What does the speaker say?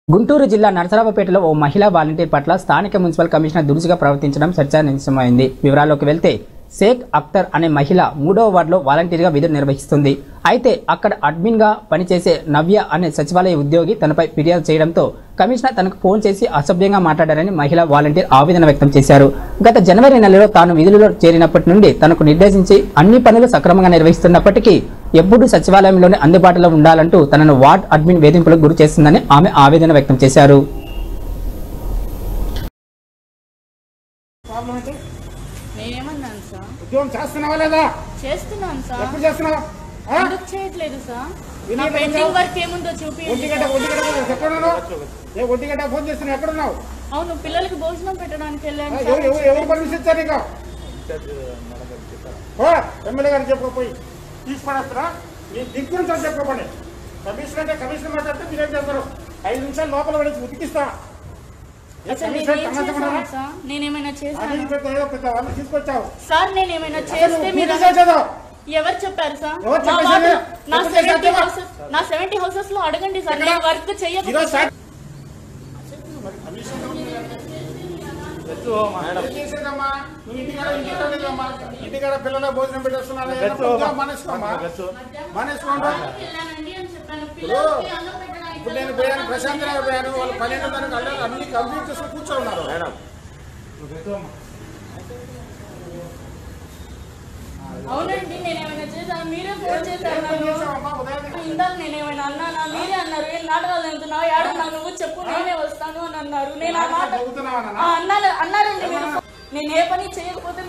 గుంటూరు జిల్లా నరసరావుపేటలో ఓ మహిళా వాలంటీర్ పట్ల స్థానిక మున్సిపల్ కమిషనర్ దురుసుగా ప్రవర్తించడం చర్చానీయాంశమైంది వివరాల్లోకి వెళ్తే షేక్ అఖ్తర్ అనే మహిళ మూడవ వార్డులో వాలంటీర్గా విధులు నిర్వహిస్తుంది అయితే అక్కడ అడ్మిన్గా పనిచేసే నవ్య అనే సచివాలయ ఉద్యోగి తనపై ఫిర్యాదు చేయడంతో కమిషనర్ తనకు ఫోన్ చేసి అసభ్యంగా మాట్లాడారని మహిళా వాలంటీర్ ఆవేదన వ్యక్తం చేశారు గత జనవరి నెలలో తాను విధులలో చేరినప్పటి నుండి తనకు నిర్దేశించి అన్ని పనులు సక్రమంగా నిర్వహిస్తున్నప్పటికీ ఎప్పుడు సచివాలయంలోనే అందుబాటులో ఉండాలంటూ తనను వార్డ్ అడ్మిన్ వేధింపులకు గురి చేస్తుందని ఆమె ఆవేదన వ్యక్తం చేశారు ప్రాబ్లం ఏంటి నేనేమన్నాను సార్ ఉద్యోగం చేస్తున్నావా లేదా చేస్తున్నాను సార్ ఎప్పుడు చేస్తున్నావు ఆ? ఎందుకు చేయట్లేదు సార్ ఇది నా ఏం పెండింగ్ చేస్తావు? వర్క్ ఏముందో చూపించండి ఒంటిగంట ఒంటిగంట ఎక్కడున్నావు ఏ ఒంటిగంట ఫోన్ చేస్తున్నావు ఎక్కడున్నావు అవును పిల్లలకి భోజనం పెట్టడానికి ఆ, వెళ్ళాను ఎవరు సార్ ఎవరు ఎవరు పర్మిషన్ ఇచ్చారు నీకు ఓ, ఎమ్మెల్యే గారు చెప్పుకోపోయి తీసుకునేస్తారా మీ దిగ్గురు సార్ చెప్పుకోండి కమిషనర్ అంటే కమిషనర్ మాట్లాడితే మీరేం చేస్తారు ఐదు నిమిషాలు లోపల పడేసి ఉతికిస్తా ఏ అసలు కమిషనర్ నేనేం సమస్య చేశాను ఉన్నారా? సార్ నేనేమైనా అది చేశాను పెద్ద ఏదో పెద్ద వాళ్ళు తీసుకొచ్చావు సార్ నేనేమైనా అసలు చేస్తే నువ్వు మీరు పూర్తి చేయలేదు. ఎవరు చెప్పారు సార్ ఎవరు నా చెప్పేది? వార్డు- నా ఎప్పుడు సెవెంటీ చేశారు? హౌసెస్ నా సెవెంటీ హౌసెస్ లో అడగండి సార్ ఎక్కడ? నేను వర్క్ ఈరోజు చెయ్యకపోతే స్టార్ట్ ఏం చేసేదమ్మా? నువ్వు ఇంటికాడ ఇంటికాడ లేదమ్మా. ఇంటికాడ పిల్లల భోజనం పెట్టేస్తున్నారు ఉద్యోగం మానేసుకోమ్మా మానేసుకోండి వెళ్ళానండి అని చెప్పాను ఇప్పుడు పిల్లలకి అన్నం పెట్టడానికి ఇప్పుడు నేను పోయాను ప్రశాంత్ రావు పోయాను వాళ్ళు పన్నెండు దానికి అల్లారు అన్ని కంప్లీట్ చేసుకుని కూర్చోన్నారు అవునండి నేనేమైనా చేశాను మీరే ఫోన్ చేశారు ఏం నన్ను. చేసావమ్మా ఉదయాన్నే? ఇందాక నేనేమైనా అన్నానా మీరే అన్నారు ఏం నాటకాలు వెళ్తున్నావు ఏడున్నా నువ్వు చెప్పు నేనే వస్తాను అని అన్నారు నేను ఆ మాట చదువుతున్నావా నాన్న? ఆ, అన్నారు అన్నారండి మీరు నేను ఏ పని చేయకపోతే